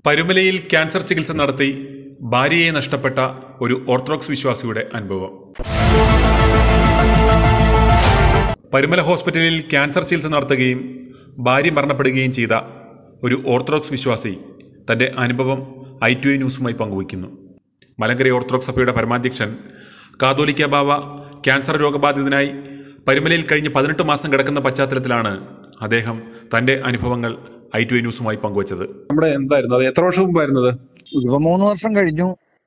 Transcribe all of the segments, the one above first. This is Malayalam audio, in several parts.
പരുമലയിൽ ക്യാൻസർ ചികിത്സ നടത്തി ഭാര്യയെ നഷ്ടപ്പെട്ട ഒരു ഓർത്തഡോക്സ് വിശ്വാസിയുടെ അനുഭവം പരുമല ഹോസ്പിറ്റലിൽ ക്യാൻസർ ചികിത്സ നടത്തുകയും ഭാര്യ മരണപ്പെടുകയും ചെയ്ത ഒരു ഓർത്തഡോക്സ് വിശ്വാസി തന്റെ അനുഭവം ഐ ടു ഐ ന്യൂസുമായി പങ്കുവയ്ക്കുന്നു മലങ്കര ഓർത്തഡോക്സ് സഭയുടെ പരമാധ്യക്ഷൻ കാതോലിക്ക ബാവ ക്യാൻസർ രോഗബാധിതനായി പരുമലയിൽ കഴിഞ്ഞ് പതിനെട്ട് മാസം കിടക്കുന്ന പശ്ചാത്തലത്തിലാണ് അദ്ദേഹം തന്റെ അനുഭവങ്ങൾ ഐ ടു ഐ ന്യൂസുമായി പങ്കുവച്ചത് നമ്മുടെ എന്തായിരുന്നു അത് എത്ര വർഷം മുമ്പായിരുന്നത് ഇതിപ്പോ മൂന്ന് വർഷം കഴിഞ്ഞു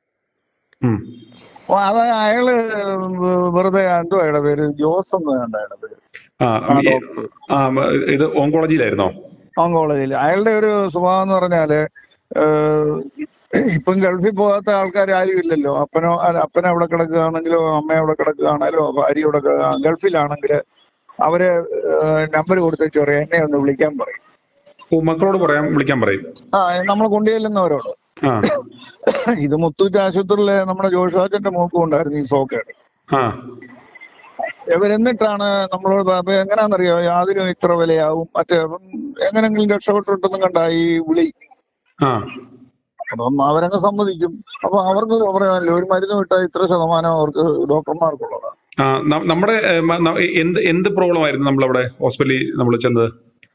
ഉം. അപ്പൊ അത് അയാള് വെറുതെ എന്തോ അയാളുടെ പേര് ജോസ് എന്ന് കണ്ട അയാളുടെ പേര് ആ ആ, ഈ- ഡോക്ടർ. ആ ഇത് ഓങ്കോളജിയിലായിരുന്നോ ഓങ്കോളജിയിൽ അയാളുടെ ഒരു സ്വഭാവം എന്ന് പറഞ്ഞാല് ഏഹ്, ഇപ്പം ഗൾഫിൽ പോകാത്ത ആൾക്കാർ ആരും ഇല്ലല്ലോ അപ്പനോ അല്ല അപ്പൻ അവിടെ കിടക്കുകയാണെങ്കിലോ അമ്മ അവിടെ കിടക്കുകയാണെങ്കിലോ ഭാര്യ അവിടെ കിട- ഗൾഫിലാണെങ്കിൽ അവര് നമ്പർ കൊടുത്തേച്ച് പറയാം എന്നെ ഒന്ന് വിളിക്കാൻ പറയും ഓ മക്കളോട് പറയാൻ വിളിക്കാൻ പറയും ആ നമ്മൾ കൊണ്ടുചെല്ലുന്നവരോട് ആ ഇത് മുത്തൂറ്റ് ആശുപത്രിയിലെ നമ്മുടെ ജോഷാച്ചന്റെ മൂക്കും ഉണ്ടായിരുന്നു ഈ സോക്കേട് ആ ഇവരെന്നിട്ടാണ് നമ്മളോട് പ- അപ്പൊ എങ്ങനാന്നറിയോ യാതൊരു ഇത്ര വിലയാവും മറ്റേ ഉം, എങ്ങനെങ്കിലും രക്ഷപ്പെട്ടിട്ടെന്നും കണ്ട ഈ വിളി ആ അപ്പം അവരങ്ങ് സമ്മതിക്കും അപ്പൊ അവർക്ക് പറയാമല്ലോ ഒരു മരുന്ന് വിട്ടാൽ ഇത്ര ശതമാനം അവർക്ക് ഡോക്ടർമാർക്കുള്ളതാണ് ആ ന- നമ്മുടെ ഏ, മ- ന- എന്ത് എന്ത് പ്രോബ്ലം ആയിരുന്നു നമ്മളവിടെ ഹോസ്പിറ്റലിൽ നമ്മൾ ചെന്നത്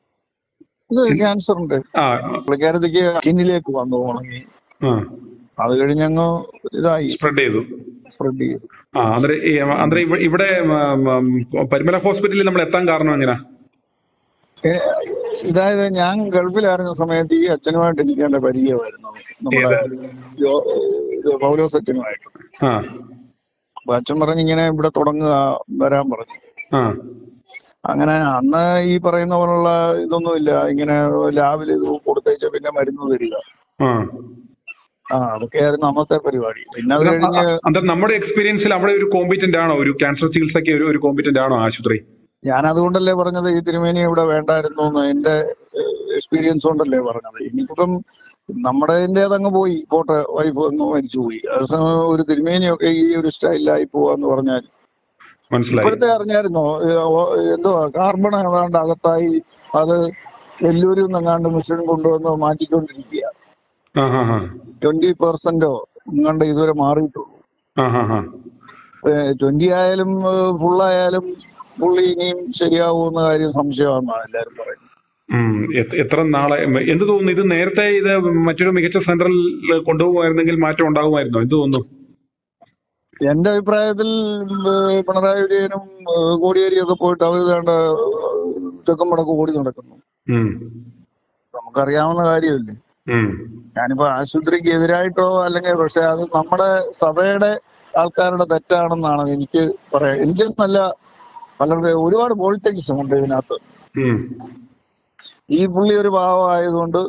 ഇത് ക്യാൻസറിന്റെ ആ പുള്ളിക്കാരത്തേക്ക് സ്കിന്നിലേക്ക് വന്നു ഉണങ്ങി ആ അത് കഴിഞ്ഞങ്ങ് ഇതായി സ്പ്രെഡ് ചെയ്തു സ്പ്രെഡ് ചെയ്തു ആ അന്നേരം ഈ, അന്നേരം ഇവ- ഇവിടെ ഉം, ഉം, പരുമല ഹോസ്പിറ്റലിൽ നമ്മൾ എത്താൻ കാരണം എങ്ങനെയാ ഏ, ഇതായത് ഞാൻ ഗൾഫിലായിരുന്ന സമയത്ത് ഈ അച്ഛനുമായിട്ട് എനിക്ക് എന്റെ പരിചയമായിരുന്നു നമ്മുടെ ജോ- ഇത് പൗലോസ് അച്ഛനുമായിട്ട് ആ അപ്പൊ അച്ഛൻ പറഞ്ഞു ഇങ്ങനെ ഇവിടെ തുടങ്ങുക വരാൻ പറഞ്ഞു ആ അങ്ങനെ അന്ന് ഈ പറയുന്ന പോലുള്ള ഇതൊന്നുമില്ല ഇങ്ങനെ ലാബിൽ ഇത് കൊടുത്തേച്ച പിന്നെ മരുന്ന് തരിക ആ ആ അതൊക്കെയായിരുന്നു അന്നത്തെ പരിപാടി പിന്നെ അത് കഴിഞ്ഞ് അന്നേരം നമ്മുടെ എക്സ്പീരിയൻസിൽ അവിടെ ഒരു കോമ്പിറ്റന്റ് ആണോ ഒരു ക്യാൻസർ ചികിത്സയ്ക്ക് ഒരു ഒരു കോമ്പിറ്റന്റ് ആണോ ആശുപത്രി ഞാൻ അതുകൊണ്ടല്ലേ പറഞ്ഞത് ഈ തിരുമേനി ഇവിടെ വേണ്ടായിരുന്നു എന്ന് എന്റെ എക്സ്പീരിയൻസ് കൊണ്ടല്ലേ പറഞ്ഞത് ഇനിയിപ്പം നമ്മുടെ അതങ്ങ് പോയി പോട്ടെ വൈഫ് അങ്ങ് മരിച്ചുപോയി അതേസമയം ഒരു തിരുമേനിയൊക്കെ ഈ ഒരു സ്റ്റൈലിലായി പോവാന്ന് പറഞ്ഞാൽ മനസ്സിലായി ഇപ്പോഴത്തെ അറിഞ്ഞായിരുന്നോ ഏ, ഓ- എന്തുവാ കാർബൺ ഏതാണ്ട് അകത്തായി അത് വെല്ലൂരിൽ നിന്നെങ്ങാണ്ട് മിഷൻ കൊണ്ടുവന്ന് മാറ്റിക്കൊണ്ടിരിക്കുക ആ ഹാ ഹാ ട്വന്റി പെർസെന്റോ എങ്ങാണ്ട് ഇതുവരെ മാറിയിട്ടുള്ളൂ ആ ഹാ ഹാ ട്വന്റി ആയാലും ഫുള്ളായാലും പുള്ളി ഇനിയും ശരിയാവുമെന്ന കാര്യം സംശയമാണെന്നാണ് എല്ലാവരും പറയുന്നത് ഉം. എത്ര- എത്ര നാളെ എന്ത് തോന്നുന്നു ഇത് നേരത്തെ ഇത് മറ്റൊരു മികച്ച സെന്ററിൽ കൊണ്ടുപോകുമായിരുന്നെങ്കിൽ മാറ്റം ഉണ്ടാകുമായിരുന്നോ എന്ത് തോന്നുന്നു എന്റെ അഭിപ്രായത്തിൽ ഏഹ്, പിണറായി വിജയനും ഏഹ്, കോടിയേരിയും ഒക്കെ പോയിട്ട് അവർ വേണ്ട തെക്കും വടക്കും ഓടി നടക്കുന്നു ഉം. നമുക്കറിയാവുന്ന കാര്യമല്ലേ ഉം. ഞാനിപ്പോ ആശുപത്രിക്ക് എതിരായിട്ടോ അല്ലെങ്കിൽ പക്ഷെ അത് നമ്മുടെ സഭയുടെ ആൾക്കാരുടെ തെറ്റാണെന്നാണ് എനിക്ക് പറയാ എനിക്ക് നല്ല വളരെ ഒരുപാട് പോളിറ്റിക്സ് ഉണ്ട് ഇതിനകത്ത് ഉം. ഈ പുള്ളി ഒരു പാവമായതുകൊണ്ട്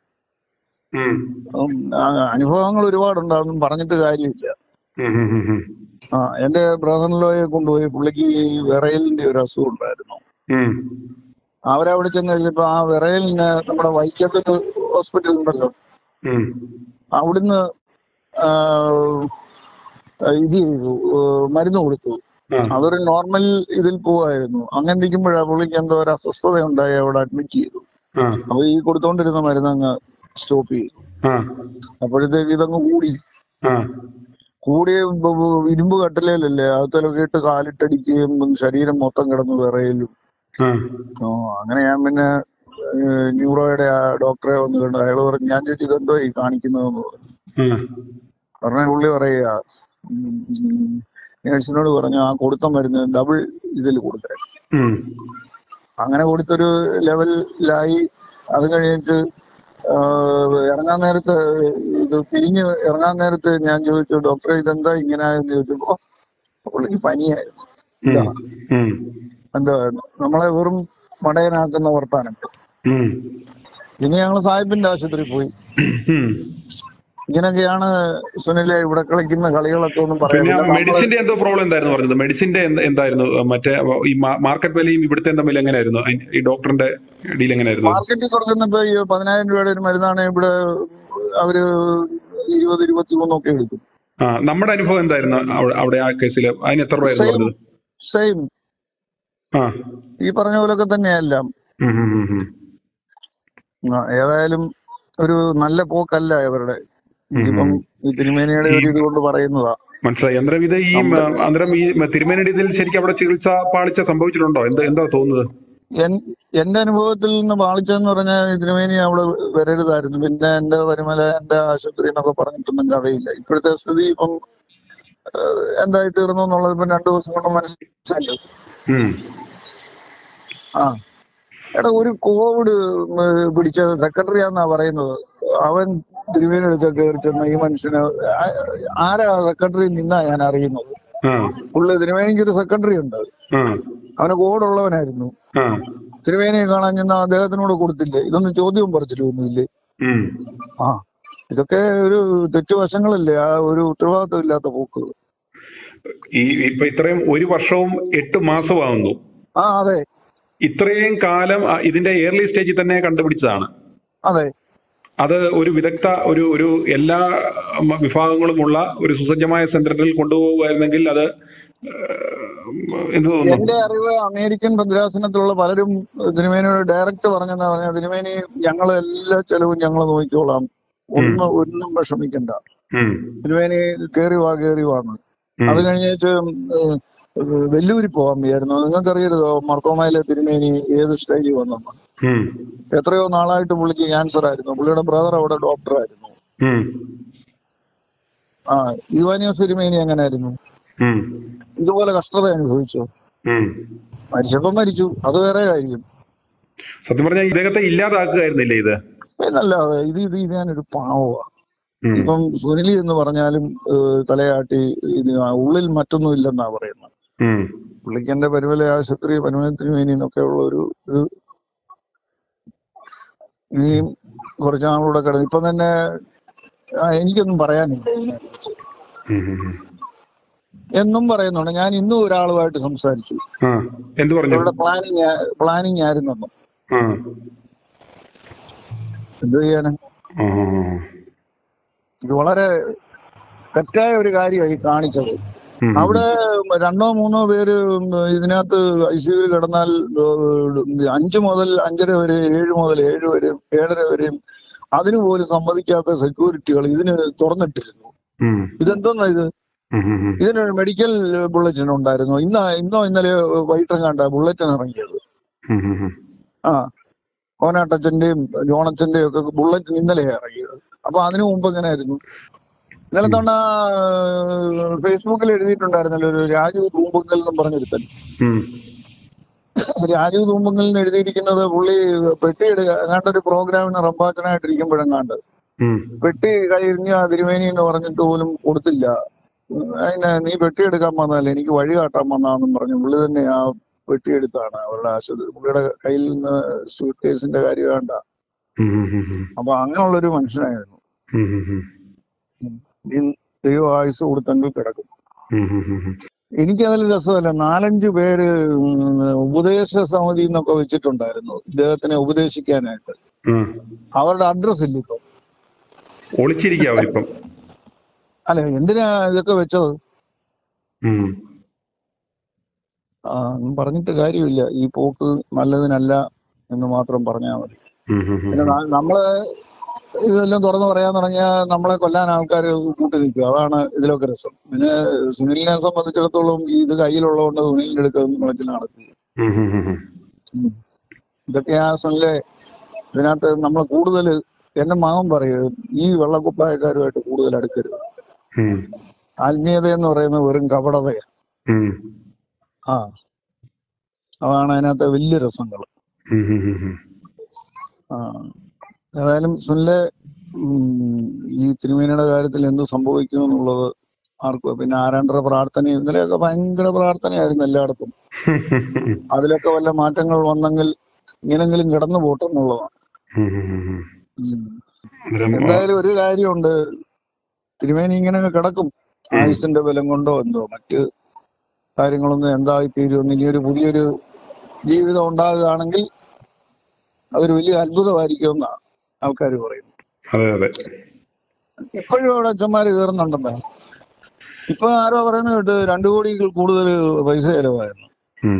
ഉം. ഉം, ആ, അനുഭവങ്ങൾ ഒരുപാടുണ്ട് അതൊന്നും പറഞ്ഞിട്ട് കാര്യമില്ല ഉം. ഉം. ഉം. ഉം. ആ എന്റെ ബ്രദറിലോയെ കൊണ്ടുപോയി പുള്ളിക്ക് ഈ വിറയലിന്റെ ഒരു അസുഖം ഉണ്ടായിരുന്നു ഉം. അവരവിടെ ചെന്ന് കഴിഞ്ഞപ്പോ ആ വിറയലിന് നമ്മുടെ വൈക്കത്ത് ഹോസ്പിറ്റൽ ഉണ്ടല്ലോ ഉം. അവിടുന്ന് ആ, ഇത് ചെയ്തു ഏ, മരുന്ന് കൊടുത്തു ആ. അതൊരു നോർമൽ ഇതിൽ പോവായിരുന്നു അങ്ങനെ ഇരിക്കുമ്പോഴാ പുള്ളിക്ക് എന്തോ ഒരു അസ്വസ്ഥത ഉണ്ടായി അവിടെ അഡ്മിറ്റ് ചെയ്തു ആ. അപ്പൊ ഈ കൊടുത്തോണ്ടിരുന്ന മരുന്ന് അങ്ങ് സ്റ്റോപ്പ് ചെയ്തു ആ. അപ്പോഴത്തേക്ക് ഇതങ്ങ് കൂടി ആ. കൂടിയ ബ- ബ- ഇരുമ്പ് കട്ടിലല്ലേ അകത്തിലൊക്കെ ഇട്ട് കാലിട്ടടിക്കുകയും ശരീരം മൊത്തം കിടന്ന് വിറയലും ആ. ഓ അങ്ങനെ ഞാൻ പിന്നെ ഏഹ്, ന്യൂറോയുടെ ആ ഡോക്ടറെ വന്ന് കണ്ടു അയാൾ പറഞ്ഞു ഞാൻ ചോദിച്ചു ഇതെന്തോ ഈ കാണിക്കുന്നതെന്ന് പറഞ്ഞു ആ. പറഞ്ഞ പുള്ളി പറയുക നേഴ്സിനോട് പറഞ്ഞു ആ കൊടുത്ത മരുന്ന് ഡബിൾ ഇതിൽ കൊടുത്തേ ഉം. അങ്ങനെ കൊടുത്തൊരു ലെവലിലായി അത് കഴിഞ്ഞിട്ട് ആഹ്, ഇറങ്ങാൻ നേരത്ത് ഇത് പിരിഞ്ഞ് ഇറങ്ങാൻ നേരത്ത് ഞാൻ ചോദിച്ചു ഡോക്ടറെ ഇതെന്താ ഇങ്ങനെ ആയെന്ന് ചോദിച്ചപ്പോ പുള്ളിക്ക് പനിയായിരുന്നു ഇതാ ഉം. എന്താ നമ്മളെ വെറും മടയനാക്കുന്ന വർത്താനം ഉം. ഇനി ഞങ്ങൾ സാഹിബിന്റെ ആശുപത്രിയിൽ പോയി ഉം. ഇങ്ങനെയൊക്കെയാണ് സുനിലെ ഇവിടെ കളിക്കുന്ന കളികളൊക്കെ ഒന്നും പിന്നെ പറയാൻ മെഡിസിന്റെ എന്തോ പ്രോബ്ലം എന്തായിരുന്നു പറഞ്ഞത് മെഡിസിന്റെ എന്ത- എന്തായിരുന്നു മറ്റേ ഈ മാർക്കറ്റ് വിലയും ഇവിടുത്തെ തമ്മിൽ എങ്ങനെയായിരുന്നു അയ്- ഈ ഡോക്ടറിന്റെ ഡീൽ എങ്ങനെയായിരുന്നു മാർക്കറ്റിൽ കൊടുക്കുന്നപ്പോ ഈ പതിനായിരം രൂപയുടെ ഒരു മരുന്നാണ് ഇവിടെ അവര് ഇരുപത് ഇരുപത്തി മൂന്നൊക്കെ എടുക്കും ആ നമ്മുടെ അനുഭവം എന്തായിരുന്നു അവിടെ- അവിടെ ആ കേസിൽ അതിന് എത്ര രൂപയായിരുന്നു സെയിം പറഞ്ഞത് സെയിം ആ ഈ പറഞ്ഞ പോലൊക്കെ തന്നെയെല്ലാം ഉം, ഉം, ഉം, ഉം. ആ, ഏതായാലും ഒരു നല്ല പോക്കല്ല ഇവരുടെ ഉം ഇപ്പം ഉം. ഈ തിരുമേനിയുടെ ഒരു ഇത് കൊണ്ട് പറയുന്നതാ മനസ്സിലായി അന്നേരം ഇത് ഈ നമ്മുടെ അന്നേരം ഈ തിരുമേനിയുടെ ഇതിൽ ശരിക്കും അവിടെ ചികിത്സ പാളിച്ച സംഭവിച്ചിട്ടുണ്ടോ എന്താ എന്താ തോന്നുന്നത് എൻ- എന്റെ അനുഭവത്തിൽ നിന്ന് പാളിച്ചെന്ന് പറഞ്ഞാൽ തിരുമേനി അവിടെ വരരുതായിരുന്നു പിന്നെ എന്റെ വരുമല എന്റെ ആശുപത്രി എന്നൊക്കെ പറഞ്ഞിട്ടൊന്നും കഥയില്ല ഇപ്പോഴത്തെ സ്ഥിതി ഇപ്പം ഏഹ്, എന്തായി തീർന്നു എന്നുള്ളത് ഇപ്പം രണ്ടു ദിവസം കൊണ്ട് മനസ്സിലായി ഉം. ആ എടാ ഒരു കോവിഡ് ഉം, പിടിച്ച സെക്രട്ടറി ആന്നാ പറയുന്നത് അവൻ തിരുമേനിയെടുത്ത് കയറി ചെന്ന ഈ മനുഷ്യന് ആ- ആരാ സെക്രട്ടറി നിന്നാ ഞാൻ അറിയുന്നത് ആ പുള്ളി തിരുമേനിക്ക് ഒരു സെക്രട്ടറി ഉണ്ട് ആ അവന് കോഡുള്ളവനായിരുന്നു ആ തിരുമേനിയെ കാണാൻ ചെന്ന അദ്ദേഹത്തിനോട് കൊടുത്തില്ലേ ഇതൊന്നും ചോദ്യവും പറിച്ചിട്ടൊന്നുമില്ലേ ഉം. ആ ഇതൊക്കെ ഒരു തെറ്റുവശങ്ങളല്ലേ ആ ഒരു ഉത്തരവാദിത്വം ഇല്ലാത്ത പോക്കുകൾ ഈ ഇപ്പൊ ഇത്രയും ഒരു വർഷവും എട്ട് മാസമാകുന്നു ആ അതെ ഇത്രയും കാലം ആ, ഇതിന്റെ ഏർലി സ്റ്റേജിൽ തന്നെ കണ്ടുപിടിച്ചതാണ് അതെ അത് ഒരു വിദഗ്ധ ഒരു ഒരു എല്ലാ ഉം, വിഭാഗങ്ങളുമുള്ള ഒരു സുസജ്ജമായ സെന്ററിൽ കൊണ്ടുപോകുമായിരുന്നെങ്കിൽ അത് ഏഹ്, എന്ത് തോന്നുന്നു എന്റെ അറിവ് അമേരിക്കൻ ഭദ്രാസനത്തിലുള്ള പലരും തിരുമേനിയോട് ഡയറക്റ്റ് പറഞ്ഞെന്നാ പറഞ്ഞ തിരുമേനി ഞങ്ങൾ എല്ലാ ചെലവും ഞങ്ങൾ നോക്കിക്കോളാം ഒന്ന് ഒന്നും വിഷമിക്കണ്ട ഉം. തിരുമേനി കേറി വാ കേറി വാന്ന് ഉം. അത് കഴിഞ്ഞേച്ച് വെല്ലൂരി പോകാൻ വയ്യായിരുന്നു നിങ്ങൾക്കറിയരുതോ മർത്തോമയിലെ തിരുമേനി ഏത് സ്റ്റേജിൽ വന്നെന്ന് ഉം. എത്രയോ നാളായിട്ട് പുള്ളിക്ക് ക്യാൻസർ ആയിരുന്നു പുള്ളിയുടെ ബ്രദർ അവിടെ ഡോക്ടർ ആയിരുന്നു ഉം. ആ യുവാനിയോസ് തിരുമേനി എങ്ങനെയായിരുന്നു ഉം. ഇതുപോലെ കഷ്ടത അനുഭവിച്ചു ഉം. മരിച്ചപ്പം മരിച്ചു അത് വേറെ കാര്യം സത്യം പറഞ്ഞാൽ ഇദ്ദേഹത്തെ ഇല്ലാതാക്കുകയായിരുന്നില്ലേ ഇത് പിന്നല്ലാതെ ഇത് ഇത് ഞാനൊരു പാവമാ ഉം. ഇപ്പം സുനിലി എന്ന് പറഞ്ഞാലും ഏഹ്, തലയാട്ടി ഇത് ഉള്ളിൽ മറ്റൊന്നും ഇല്ലെന്നാ പറയുന്നത് ഉം. പുള്ളിക്ക് എന്റെ പരുവല ആശുപത്രി പരുവലത്തിന് വേണ്ടി എന്നൊക്കെ ഉള്ള ഒരു ഇത് ഇനിയും കുറച്ച് നാളൂടെ കിടന്നു ഇപ്പം തന്നെ ആ, എനിക്കൊന്നും പറയാനില്ല ഇതിനെക്കുറിച്ച്. ഉം. ഉം. എന്നും പറയുന്നുണ്ട് ഞാൻ ഇന്നും ഒരാളുമായിട്ട് സംസാരിച്ചു ആ എന്ത് പറഞ്ഞു അവരുടെ പ്ലാനിങ് പ്ലാനിങ് ആയിരുന്നെന്നും ആ എന്ത് ചെയ്യാന് ആ. ഇത് വളരെ തെറ്റായ ഒരു കാര്യമായി കാണിച്ചത് ഉം. അവിടെ രണ്ടോ മൂന്നോ പേര് ഇതിനകത്ത് ഐ സി യുവിൽ കിടന്നാൽ ഏഹ്, അഞ്ച് മുതൽ അഞ്ചര വരെ ഏഴ് മുതൽ ഏഴ് വരെ ഏഴര വരെയും അതിന് പോലും സമ്മതിക്കാത്ത സെക്യൂരിറ്റികൾ ഇതിന് തുറന്നിട്ടിരുന്നു ഉം. ഇതെന്തോന്നാ ഇത് ഉം. ഉം. ഉം. ഇതിനൊരു മെഡിക്കൽ ബുള്ളറ്റിൻ ഉണ്ടായിരുന്നു ഇന്ന ഇന്നോ ഇന്നലെ വൈകിട്ടും കണ്ട ബുള്ളറ്റിൻ ഇറങ്ങിയത് ഉം. ഉം. ഉം. ആ കോനാട്ടച്ചന്റെയും ജോണച്ചന്റെയും ഒക്കെ ബുള്ളറ്റിൻ ഇന്നലെ ഇറങ്ങിയത് അപ്പൊ അതിനു മുമ്പ് എങ്ങനെയായിരുന്നു ഇന്നലെ തവണ ഫേസ്ബുക്കിൽ എഴുതിയിട്ടുണ്ടായിരുന്നല്ലോ ഒരു രാജു തൂമ്പുങ്കൽ എന്നും പറഞ്ഞൊരുത്തൻ ഉം. രാജു തൂമ്പുങ്കൽ എന്ന് എഴുതിയിരിക്കുന്നത് പുള്ളി പെട്ടി എടുക്ക അങ്ങാണ്ട് ഒരു പ്രോഗ്രാമിന് റംബാച്ചനായിട്ടിരിക്കുമ്പോഴെങ്ങാണ്ട് ഉം. പെട്ടി കഴിഞ്ഞ തിരുമേനി എന്ന് പറഞ്ഞിട്ട് പോലും കൊടുത്തില്ല ഉം, അതിന് നീ പെട്ടി എടുക്കാൻ വന്നതല്ലേ എനിക്ക് വഴി കാട്ടാൻ വന്നാന്നും പറഞ്ഞു പുള്ളി തന്നെ ആ പെട്ടി എടുത്താണ് അവരുടെ ആശുപത്രി പുള്ളിയുടെ കയ്യിൽ നിന്ന് സൂട്ട് കേസിന്റെ കാര്യം വേണ്ട ഉം. ഉം. ഉം. ഉം. അപ്പൊ അങ്ങനെയുള്ള ഒരു മനുഷ്യനായിരുന്നു ഉം. ഉം. ഉം. ഈ ദൈവം ആയുസ് കൊടുത്തെങ്കിൽ കിടക്കും ഉം. ഉം. ഉം. ഉം. എനിക്കതിൽ രസമല്ല നാലഞ്ച് പേര് ഉം, ഉപദേശ സമിതി എന്നൊക്കെ വെച്ചിട്ടുണ്ടായിരുന്നു ഇദ്ദേഹത്തിനെ ഉപദേശിക്കാനായിട്ട് ഉം. അവരുടെ അഡ്രസ് ഇല്ല ഇപ്പൊ ഒളിച്ചിരിക്കുക അവരിപ്പം അല്ല എന്തിനാ ഇതൊക്കെ വെച്ചത് ഉം. ആ ഒന്നും പറഞ്ഞിട്ട് കാര്യമില്ല ഈ പോക്ക് നല്ലതിനല്ല എന്ന് മാത്രം പറഞ്ഞാൽ മതി ഉം. ഉം. പിന്നെ ഉം. ന- നമ്മള് ഇതെല്ലാം തുറന്നു പറയാൻ തുടങ്ങിയാൽ നമ്മളെ കൊല്ലാൻ ആൾക്കാർ കൂട്ടി നിൽക്കും അതാണ് ഇതിലൊക്കെ രസം പിന്നെ സുനിലിനെ സംബന്ധിച്ചിടത്തോളം ഈ ഇത് കയ്യിലുള്ളതുകൊണ്ട് സുനിലിന്റെ അടുക്കൊന്നും വിളച്ചിൽ നടക്കും ഉം. ഉം. ഉം. ഉം. ഇതൊക്കെയാ സുനിലെ ഇതിനകത്ത് നമ്മൾ കൂടുതൽ എന്റെ മകൻ പറയും ഈ വെള്ളക്കുപ്പായക്കാരുമായിട്ട് കൂടുതൽ അടുക്കരുത് ഉം. ആത്മീയത എന്ന് പറയുന്നത് വെറും കപടതയാണ് ഉം. ആ അതാണ് അതിനകത്തെ വലിയ രസങ്ങൾ ഉം. ഉം. ഉം. ഉം. ആ ഏതായാലും സുനിലെ ഉം, ഈ തിരുമേനിയുടെ കാര്യത്തിൽ എന്ത് സംഭവിക്കും എന്നുള്ളത് ആർക്കും പിന്നെ ആരാണ്ടര പ്രാർത്ഥനയും ഇന്നലെയൊക്കെ ഭയങ്കര പ്രാർത്ഥനയായിരുന്നു എല്ലായിടത്തും അതിലൊക്കെ വല്ല മാറ്റങ്ങൾ വന്നെങ്കിൽ ഇങ്ങനെങ്കിലും കിടന്നു പോട്ടെ എന്നുള്ളതാണ് ഉം. ഉം. ഉം. ഉം. ഉം. അന്നേരം ആ, എന്തായാലും ഒരു കാര്യമുണ്ട് തിരുമേനി ഇങ്ങനെ കിടക്കും ആയുസിന്റെ ബലം കൊണ്ടോ എന്തോ മറ്റ് കാര്യങ്ങളൊന്നും എന്തായി തീരുമെന്ന് ഇനി ഒരു പുതിയൊരു ജീവിതം ഉണ്ടാകുകയാണെങ്കിൽ അതൊരു വലിയ അത്ഭുതമായിരിക്കും എന്നാണ് ആൾക്കാർ പറയുന്നത് അതെ അതെ ഇപ്പോഴും അവിടെ അച്ഛന്മാര് കയറുന്നുണ്ടെന്ന് ഇപ്പൊ ആരോ പറയുന്നത് കേട്ട് രണ്ടു കോടി കൂടുതൽ പൈസ ചെലവായിരുന്നു ഉം.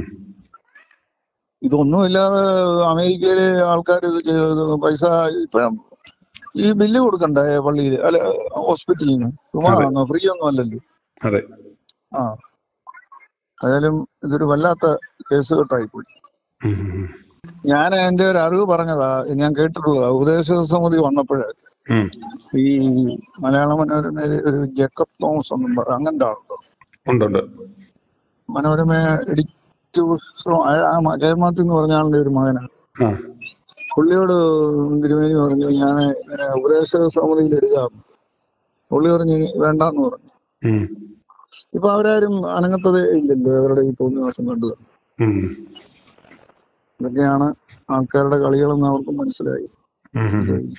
ഇതൊന്നുമില്ലാതെ അമേരിക്കയിലെ ആൾക്കാർ ഇത് ചെയ്തത് പൈസ ഇപ്പഴും ഈ ബില്ല് കൊടുക്കണ്ടേ പള്ളിയിൽ അല്ല ഹോസ്പിറ്റലിന് ചുമ്മാ അതെ. ഫ്രീ ഒന്നും അല്ലല്ലോ അതെ ആ ഏതായാലും ഇതൊരു വല്ലാത്ത കേസ് കെട്ടായി പോയി ഉം, ഉം, ഉം. ഞാൻ എന്റെ ഒരു അറിവ് പറഞ്ഞതാ ഞാൻ കേട്ടിട്ടുള്ളതാ ഉപദേശക സമിതി വന്നപ്പോഴേ ഉം. ഈ മലയാള മനോരമയിൽ ഒരു ജേക്കബ് തോമസ് ഒന്നും പറ അങ്ങനത്തെ ആളുണ്ടോ ഉണ്ട് ഉണ്ട് മനോരമ എഡിറ്റ് ജയമാത്തി എന്ന് പറഞ്ഞ ആളുടെ ഒരു മകനാണ് ആ പുള്ളിയോട് തിരുമേനി പറഞ്ഞു ഞാൻ ഇങ്ങനെ ഉപദേശക സമിതിയിൽ എടുക്കാം പുള്ളി പറഞ്ഞു വേണ്ടാന്ന് പറഞ്ഞു ഉം. ഇപ്പൊ അവരാരും അനങ്ങത്തതേ ഇല്ലല്ലോ അവരുടെ ഈ തോന്നിവാസം കണ്ടു ഉം. ഇതൊക്കെയാണ് ആൾക്കാരുടെ കളികളെന്ന് അവർക്ക് മനസ്സിലായി ഉം, ഉം, ഉം.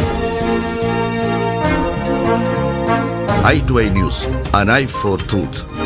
i2i News, an eye for truth.